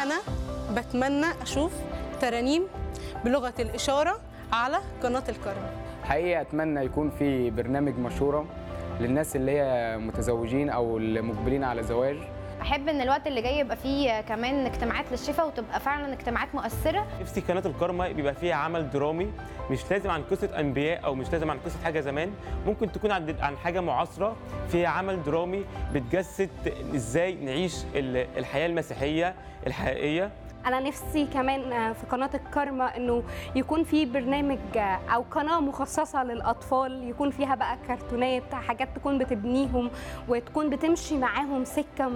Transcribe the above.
أنا بتمنى أشوف ترانيم بلغة الإشارة على قناة الكرم حقيقة أتمنى يكون في برنامج مشورة للناس اللي هي متزوجين أو اللي مقبلين على زواج احب ان الوقت اللي جاي يبقى فيه كمان اجتماعات للشفاء وتبقى فعلا اجتماعات مؤثره نفسي قناه الكارما بيبقى فيها عمل درامي مش لازم عن قصه انبياء او مش لازم عن قصه حاجه زمان ممكن تكون عن عن حاجه معاصره فيها عمل درامي بتجسد ازاي نعيش ال- الحياه المسيحيه الحقيقيه انا نفسي كمان في قناه الكارما انه يكون في برنامج او قناه مخصصه للاطفال يكون فيها بقى كرتونات حاجات تكون بتبنيهم وتكون بتمشي معاهم سكه